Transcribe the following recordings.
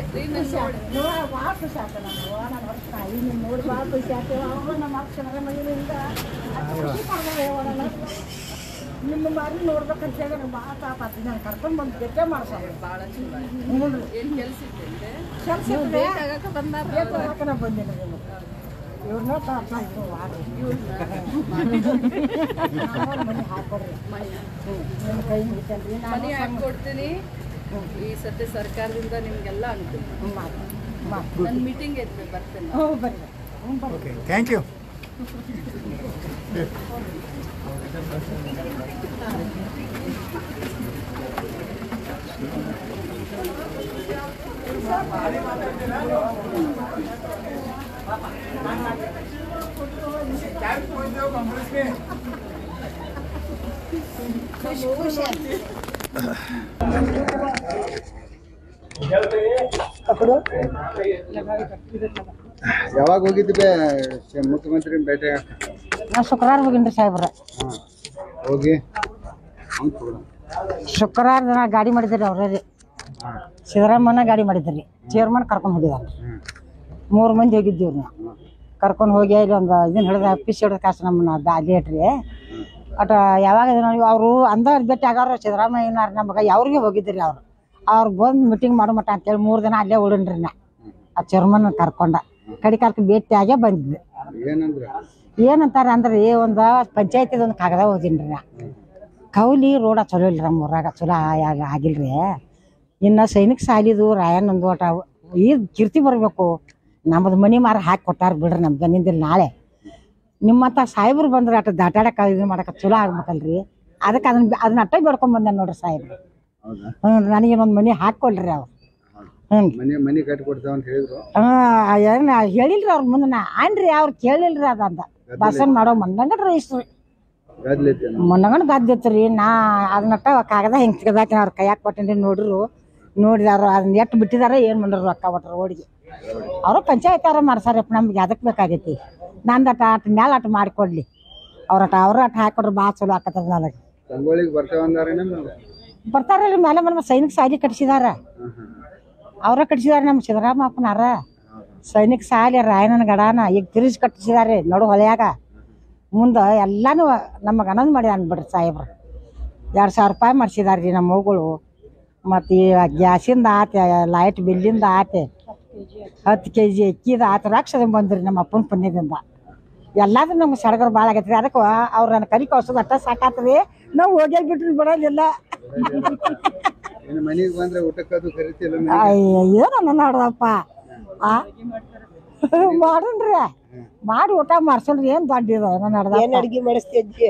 ಆತ್ರಿ ನಾನು ನೋಡಿ ಭಾಳ ಖುಷಿ ಆಯ್ತು ನನಗೆ ನಾನು ವರ್ಷ ತಾಯಿ ನಿನ್ನ ನೋಡಿ ಭಾಳ ಖುಷಿ ಆಯ್ತು ಅವರು ನಮ್ಮ ಅಕ್ಷರ ಮನೆಯಿಂದ ಖುಷಿ ಪಡ್ದವ್ವ ನಾನು. ನಿಮ್ಮ ಮಾರಿ ನೋಡ್ಬೇಕಂತ ಹೇಳಿ ನನಗೆ ಭಾಳ ತಾಪಾತಿ ನಾನು ಕರ್ಕೊಂಡು ಬಂದು ಭೇಟಿ ಮಾಡ್ಸೋದು ಭಾಳ ಚಲೋ ಆಯ್ತು. ಹ್ಞೂ ರೀ ಏನ್ ಕೆಲ್ಸ ಇತ್ತೇನ್ರಿ ಕೆಲಸ ನೀವು ಬೇಕಾಗಕ್ಕ ಬಂದಾರ ಭೇಟಿ ಆಗಕ್ಕೆ ನಾ ಬಂದಿಲ್ಲ ನೀವು ಇವ್ರನ್ನ ತಾಪ ಇತ್ತು ವಾರಿ ಮನೆ ಹಾಕೊಡ್ರಿ ನಿಮ್ಮ ಕೈ ಮುಗಿತಲ್ರಿ ನಾನು ಮನಿ ಹಾಕೊಡ್ತೀನಿ ಈ ಸತಿ ಸರ್ಕಾರದಿಂದ ನಿಮ್ಗೆಲ್ಲ ಅನುಕೂಲ ಮಾಡಿ ಮಾಡಿ ನನ್ನ ಮೀಟಿಂಗ್ ಐತ್ರಿ ಬರ್ತೇನೆ ಹ್ಞೂ ಬರ್ರಿ ಹ್ಞೂ ಬರ್ರಿ ಓಕೆ ಥ್ಯಾಂಕ್ ಯು ಯಾವಾಗ ಹೋಗಿದ್ದೆ ಮುಖ್ಯಮಂತ್ರಿ ಭೇಟಿ ನಾ ಶುಕ್ರವಾರ ಹೋಗಿನ್ರಿ ಸಾಹೇಬ್ರ ಹಾಂ ಹೋಗಿ ಅವ್ನ್ ಕೊಡು. ಶುಕ್ರವಾರ ದಿನ ಗಾಡಿ ಮಾಡಿದ್ರಿ ಅವ್ರೇ ರೀ ಹಾಂ ಸಿದ್ದರಾಮಯ್ಯನ ಗಾಡಿ ಮಾಡಿದ್ರಿ ಚೇರ್ಮನ್ ಕರ್ಕೊಂಡು ಹೋಗಿದ್ದಾರೆ ಹ್ಞೂ ಮೂರು ಮಂದಿ ಹೋಗಿದ್ದೀವಿ ನಾವು ಕರ್ಕೊಂಡು ಹೋಗಿ ಇಲ್ಲಿ ಒಂದು ಇದನ್ನ ಹಿಡಿದ ಪಿಸ್ ಹಿಡಿದ ಕಾಸು ನಮ್ಮನ್ನ ಅಲ್ಲಿ ಇಟ್ರಿ ಒಟ್ಟು ಯಾವಾಗ ನೋಡಿ ಅವರು ಅಂದವ್ರು ಭೇಟಿ ಆಗಾರ ಸಿದ್ದರಾಮಯ್ಯನಾರ ನಮಗೆ ಯಾವ್ರಿಗೆ ಹೋಗಿದ್ರಿ ಅವ್ರು ಅವ್ರು ಬಂದು ಮೀಟಿಂಗ್ ಮಾಡೋ ಮಟ್ಟ ಅಂತೇಳಿ ಮೂರು ದಿನ ಅಲ್ಲೇ ಉಳಿನ್ರಿ ನಾ ಆ ಚೇರ್ಮನ್ ಕರ್ಕೊಂಡ ಕಡಿ ಕಾಲಕ್ಕೆ ಭೇಟಿಯಾಗೇ ಬಂದಿದ್ದೆ ಏನಂದ್ರೆ ಏನಂತಾರೆ ಅಂದ್ರೆ ಒಂದು ಪಂಚಾಯತಿದ ಒಂದು ಕಾಗದ ಓದಿನ್ರಿ ನಾ ಕೌಲಿ ರೋಡ ಚಲೋ ಇಲ್ರಿ ನಮ್ಮ ಊರಾಗ ಚಲೋ ಆಗ ಆಗಿಲ್ರಿ ಇನ್ನು ಸೈನಿಕ ಸಾಲಿದು ರಾಯನ್ ಒಂದು ಓಟ ಈ ಕೀರ್ತಿ ಬರಬೇಕು ನಮ್ಮದು ಮನಿ ಮಾರ ಹಾಕಿ ಕೊಟ್ಟಾರ ಬಿಡ್ರಿ ನಮ್ಗೆ ನಿಂದಿಲ್ಲ ನಾಳೆ ನಿಮ್ಮಂತ ಸಾಹೇಬ್ರು ಬಂದ್ರೆ ಅಟ್ ದಾಟಾಡಕ್ಕೆ ಇದು ಮಾಡಕ್ಕೆ ಚಲೋ ಆಗ್ಬೇಕಲ್ರಿ ಅದಕ್ಕೆ ಅದನ್ನ ಅದನ್ನ ಅಟ್ಟ ಬೇಡ್ಕೊಂಡ್ ಬಂದೆ ನೋಡ್ರಿ ಸಾಹೇಬ್ರು ಹೌದಾ ಹ್ಞೂ ನನಗೇನೊಂದು ಮನಿ ಹಾಕೊಳ್ರಿ ಅವ್ರು ಹ್ಞೂ ಮನೆ ಮನೆ ಕಟ್ಟಿ ಕೊಡ್ತಾವ ಅಂತ ಹೇಳಿದ್ರು ಏನು ಹೇಳಿಲ್ರಿ ಅವ್ರ ಮುಂದೆ ನಾ ಅನ್ರಿ ಅವ್ರು ಕೇಳಿಲ್ರಿ ಅದಂತ ಭಾಷಣ ಮಾಡೋ ಮಂಡಂಗಡ್ರಿ ರೈಸ್ರಿ ಗದ್ಲೈತಿ ಮೊನ್ನಗಣ ಗದ್ದಿತ್ರಿ ನಾ ಅದನ್ನಟ್ಟ ಕಾಗದ ಹಿಂಗೆ ತೆಗ್ದಾಕಿ ಅವ್ರ ಕೈಯಾಗ ಕೊಟ್ಟಿನ್ರಿ ನೋಡ್ರು ನೋಡಿದಾರ ಅದನ್ನ ಎಟ್ಟು ಬಿಟ್ಟಿದಾರ ಏನು ಮಾಡ್ರು ರೊಕ್ಕ ಕೊಟ್ರು ರೋಡಿಗೆ ಅವರು ಪಂಚಾಯತ್ ಮಾಡ್ಸಾರಪ್ಪ ನಮ್ಗೆ ಅದಕ್ಕೆ ಬೇಕಾಗೈತಿ ನಂದು ಅಟ ಅಟ್ ಮ್ಯಾಲ ಅಟ್ ಮಾಡಿಕೊಡ್ಲಿ ಅವ್ರ ಅಟ ಅವ್ರ ಅಟ್ ಹಾಕೊಡ್ರಿ ಭಾಳ ಚಲೋ ಆಕತ್ತದ ನನಗೆ ಸಂಗೊಳಿಗೆ ಬರ್ತಾವ ಅಂದಾರೆ ನಮ್ಮ ಬರ್ತಾರಲ್ರಿ ಮೇಲೆ ನಮ್ಮ ಸೈನಿಕ ಸಾಲಿ ಕಟ್ಸಿದಾರ ಅವ್ರ ಕಟ್ಸಿದಾರ ನಮ್ಮ ಸಿದ್ದರಾಮಪ್ಪನಾರ ಸೈನಿಕ ಸಾಲಿ ರಾಯಣ್ಣನ ಗಡಾನ ಈಗ ತಿರುಗಿ ಕಟ್ಟಿಸಿದಾರೆ ನೋಡು ಹೊಳೆಯಾಗ ಮುಂದೆ ಎಲ್ಲಾನು ನಮಗೆ ಅನಂದ್ ಮಾಡಿ ಅಂದ್ಬಿಡ್ರಿ ಸಾಹೇಬ್ರು ಎರಡು ಸಾವಿರ ರೂಪಾಯಿ ಮಾಡಿಸಿದಾರೆ ರೀ ನಮ್ಮ ಮಗಳು ಮತ್ತು ಈ ಗ್ಯಾಸಿಂದ ಆತೆ ಲೈಟ್ ಬಿಲ್ಲಿಂದ ಆತೆ ಹತ್ತು ಕೆ ಜಿ ಅಕ್ಕಿದ ಆತ ರಾಕ್ಷಸ ಬಂದ್ರಿ ನಮ್ಮ ಅಪ್ಪನ ಪುಣ್ಯದಿಂದ ಎಲ್ಲಾದ್ರೂ ನಮ್ಗೆ ಸಡಗರ ಭಾಳ ಆಗೈತೆ ರೀ ಅದಕ್ಕೆ ಅವ್ರು ನನ್ನ ಕರಿ ಕಳ್ಸೋದು ಅಟ್ಟ ಸಾಕಾತ್ರಿ ನಾವು ಹೋಗೇ ಬಿಟ್ರಿ ಬಿಡೋದಿಲ್ಲ ಏನು ಮನೆಗೆ ಬಂದ್ರೆ ಊಟಕ್ಕೆ ಅದು ಕರಿತಿಲ್ಲ ಅಯ್ಯ ಏನನ್ನ ನೋಡ್ದಪ್ಪ ಆ ಮಾಡನ್ರಿ ಮಾಡಿ ಊಟ ಮಾಡ್ಸಲ್ರಿ ಏನ್ ದೊಡ್ಡ ಇದು ನೋಡ್ದ ಏನ್ ಅಡ್ಗೆ ಮಾಡಿಸ್ತಿದ್ವಿ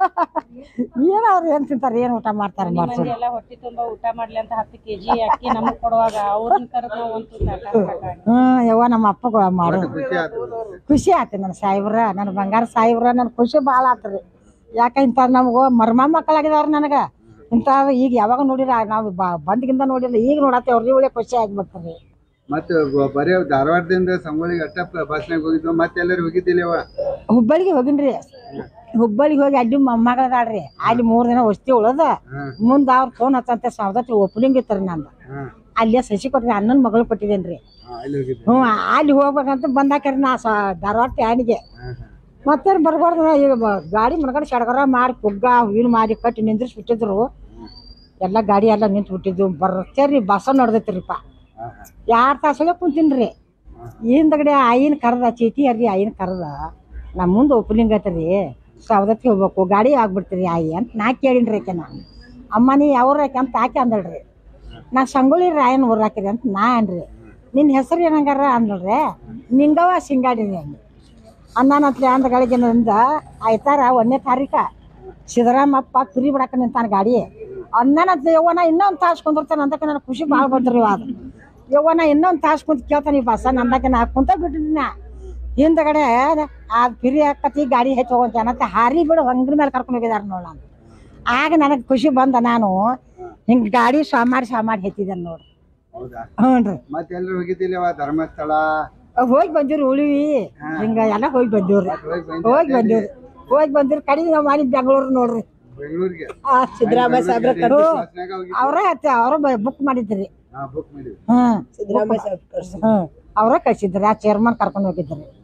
ಏನ್ ಅವ್ರು ಏನ್ ತಿಂತಾರ ಏನ್ ಊಟ ಮಾಡ್ತಾರ ಮಾಡ್ಸಲ್ ಎಲ್ಲ ಹೊಟ್ಟಿ ತುಂಬಾ ಊಟ ಮಾಡ್ಲಿ ಅಂತ ಹತ್ತು ಕೆಜಿ ಅಕ್ಕಿ ನಮಗ್ ಕೊಡುವಾಗ ಅವ್ರನ್ನ ಕರೆದ್ ನಾವ್ ಒಂದು ತಾಟ ಹಾಕಾಗಿ ಹ್ಮ್ ಯವ್ವ ನಮ್ಮ ಅಪ್ಪಗ ಮಾಡು ಖುಷಿ ಆಯ್ತು ಖುಷಿ ಆಯ್ತು ನನ್ನ ಸಾಹೇಬ್ರ ನನ್ನ ಬಂಗಾರ ಸಾಹೇಬ್ರ ನನ್ ಖುಷಿ ಭಾಳ ಆತ್ರಿ ಯಾಕ ಇಂಥ ನಮಗೂ ಮರ್ಮ ಮಕ್ಕಳಾಗಿದವ್ರ ನನಗ ಇಂಥ ಈಗ ಯಾವಾಗ ನೋಡಿರ ನಾವು ಬಂದ್ಗಿಂದ ನೋಡಿಲ್ಲ ಈಗ ನೋಡತ್ತೆ ಅವ್ರಿಗೆ ಒಳ್ಳೆ ಖುಷಿ ಆಗ್ಬಿಡ್ತಾರೆ ಮತ್ತೆ ಬ- ಬರೀ ಧಾರವಾಡದಿಂದ ಸಂಗೊಳಿಗೆ ಅಟ್ಟ ಬಸ್ನಾಗ ಹೋಗಿದ್ವು ಮತ್ತೆ ಎಲ್ಲರೂ ಹೋಗಿದ್ದಿಲ್ಲವ ಹುಬ್ಬಳ್ಳಿಗೆ ಹೋಗಿನ್ರಿ ಹುಬ್ಬಳ್ಳಿಗೆ ಹೋಗಿ ಅಲ್ಲಿ ಮೊಮ್ಮಗಳದಾಳ್ರಿ ಅಲ್ಲಿ ಮೂರ್ ದಿನ ವಸ್ತಿ ಉಳದ ಮುಂದ ಅವ್ರ ಫೋನ್ ಹತ್ತಂತೆ ಸೌದತ್ತಿ ಓಪನಿಂಗ್ ಇತ್ತರಿ ನಂದು ಹಾಂ ಅಲ್ಲೇ ಸಸಿ ಕೊಟ್ಟಿದ್ದೆ ಅಣ್ಣನ ಮಗಳು ಕೊಟ್ಟಿದ್ದೇನ್ರಿ ಹಾಂ ಅಲ್ಲಿ ಹೋಗಿದ್ದೆ ಹ್ಞೂ ಅಲ್ಲಿ ಹೋಗ್ಬೇಕಂತ ಬಂದಾಕ್ರಿ ನಾ ಸ ಧಾರವಾಡ ಟ್ಯಾನಿಗೆ ಹಾಂ ಹಾಂ ಮತ್ತೇನು ಬರ್ಬಾರ್ದು ನಾ ಈಗ ಬ- ಗಾಡಿ ಮನಗಡೆ ಸಡಗರ ಮಾಡಿ ಪುಗ್ಗ ಹೂವಿನ ಮಾರಿ ಕಟ್ಟಿ ನಿಂದ್ರಿಸ್ಬಿಟ್ಟಿದ್ರು ಎಲ್ಲ ಗಾಡಿ ಎಲ್ಲ ನಿಂತು ಬಿಟ್ಟಿದ್ದು ಬರ್ತೇರಿ ಬಸ ನೋಡ್ದೈತ್ರಿಪ್ಪ ಹಾಂ ಹಾಂ ಎರಡು ತಾಸಿಗೆ ಕುಂತೀನಿ ಹಿಂದಗಡೆ ಆಯಿನ ಕರ್ದ ಚೀಟಿ ಹರ್ದಿ ಆಯಿನ ಕರ್ದ ನಮ್ಮ ಮುಂದೆ ಓಪನಿಂಗ್ ಐತ್ರಿ ಸೌದತ್ತಿ ಹೋಗ್ಬೇಕು ಗಾಡಿ ಆಗ್ಬಿಡ್ತೀರಿ ಆಯಿ ಅಂತ ನಾ ಕೇಳಿನ್ರಿ ಆಕೆ ನಾನು ಅಮ್ಮ ನೀ ಯಾವ್ರ ಆಕೆ ಅಂತ ಆಕೆ ಅಂದಳ್ರಿ ನಾ ಸಂಗೊಳ್ಳಿ ರಾಯನ್ ಊರ್ ಹಾಕಿರಿ ಅಂತ ನಾ ಅನ್ರಿ ನಿನ್ನ ಹೆಸರು ಏನಂಗಾರ ಅಂದಳ್ರಿ ನಿಂಗವ ಸಿಂಗಾಡಿರಿ ಅಂದೆ ಅನ್ನನತ್ಲೆ ಅಂದ ಗಳಿಗೆನಿಂದ ಆಯ್ತಾರ ಒಂದನೇ ತಾರೀಕ ಸಿದ್ದರಾಮಪ್ಪ ಫ್ರೀ ಬಿಡಾಕ ನಿಂತಾನ ಗಾಡಿ ಅನ್ನನತ್ಲೆ ಯವ್ವನ ಇನ್ನೊಂದು ತಾಸು ಕುಂದಿರ್ತಾನೆ ಅಂದಕ್ಕೆ ನನಗೆ ಖುಷಿ ಭಾಳ ಬಂದ್ರಿ ಅದು ಯವ್ವನ ಇನ್ನೊಂದು ತಾಸು ಕುಂತ ಕೇಳ್ತಾನೆ ಈ ಬಸ್ಸ ನಂದಕ್ಕೆ ನಾ ಕುಂತ ಬಿಟ್ಟಿನ ಹಿಂದಗಡೆ ಅದು ಫ್ರೀ ಹಾಕತಿ ಗಾಡಿ ಹೆಚ್ಚು ಹೋಗೋಂತ ಮತ್ತೆ ಹಾರಿ ಬಿಡು ಹಂಗ್ರ ಮೇಲೆ ಕರ್ಕೊಂಡು ಹೋಗಿದಾರೆ ನೋಡ ಆಗ ನನಗೆ ಖುಷಿ ಬಂದ ನಾನು ಹಿಂಗೆ ಗಾಡಿ ಸಾಮಾರಿ ಸಾಮಾರಿ ಹೆತ್ತಿದ್ದೆ ನೋಡಿ ಹೌದಾ ಹ್ಞೂ ರೀ ಮತ್ತೆ ಎಲ್ಲರೂ ಹೋಗಿದ್ದಿಲ್ಲವ ಧರ್ಮಸ್ಥಳ ಹೋಗಿ ಬಂದಿವ್ರಿ ಉಳಿವಿ ಹಿಂಗ ಎಲ್ಲ ಹೋಗಿ ಬಂದಿವ್ರಿ ಹೋಗಿ ಬಂದು ಹೋಗಿ ಬಂದಿವ್ರಿ ಹೋಗಿ ಬಂದಿರಿ ಕಡೆಗೆ ನಾವು ಮಾಡಿ ಬೆಂಗಳೂರು ನೋಡ್ರಿ ಬೆಂಗಳೂರಿಗೆ ಆ ಸಿದ್ದರಾಮಯ್ಯ ಸಾಹೇಬ್ರ ಕರು ಬಸ್ನಾಗ ಹೋಗಿ ಅವರೇ ಹತ್ತಿ ಅವರ ಬುಕ್ ಮಾಡಿದ್ರಿ ಹಾ ಬುಕ್ ಮಾಡಿವಿ ಹ್ಮ್ ಹ್ಮ್ ಅವ್ರ ಕಳ್ಸಿದ್ರಿ ಆ ಚೇರ್ಮನ್ ಕರ್ಕೊಂಡು ಹೋಗಿದ್ರಿ